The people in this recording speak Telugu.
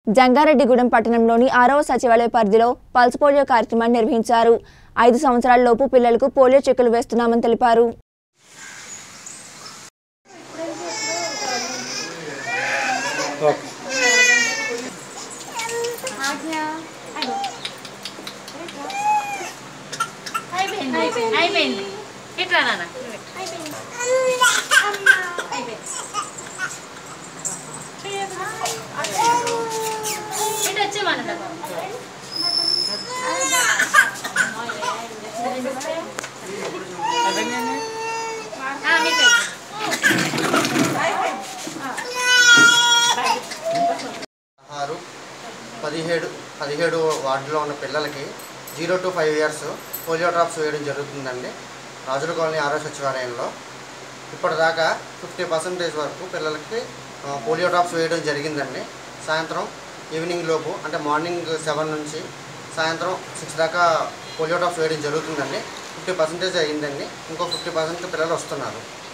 జంగారెడ్డిగూడెం పట్టణంలోని ఆరవ సచివాలయ పరిధిలో పల్స్ పోలియో కార్యక్రమాన్ని నిర్వహించారు ఐదు సంవత్సరాల లోపు పిల్లలకు పోలియో చెక్కులు వేస్తున్నామని తెలిపారు అయిపోయింది అయిపోయింది ఇట్లా నాన్న ఇటు వచ్చేమన్న మీకు ఆరు పదిహేడు పదిహేడు వార్డులో ఉన్న పిల్లలకి zero to five years polio drops వేయడం జరుగుతుందండి రాజుల కాలనీ ఆరో సచివాలయంలో ఇప్పటిదాకా ఫిఫ్టీ పర్సెంటేజ్ వరకు పిల్లలకి ఆ, పోలియో డ్రాప్స్ వేయడం జరిగిందండి సాయంత్రం ఈవినింగ్ లోపు అంటే మార్నింగ్ సెవెన్ నుంచి సాయంత్రం సిక్స్ దాకా పోలియో డ్రాప్స్ వేయడం జరుగుతుందండి ఫిఫ్టీ పర్సెంటేజ్ అయ్యిందండి ఇంకో ఫిఫ్టీ పర్సెంట్ పిల్లలు వస్తున్నారు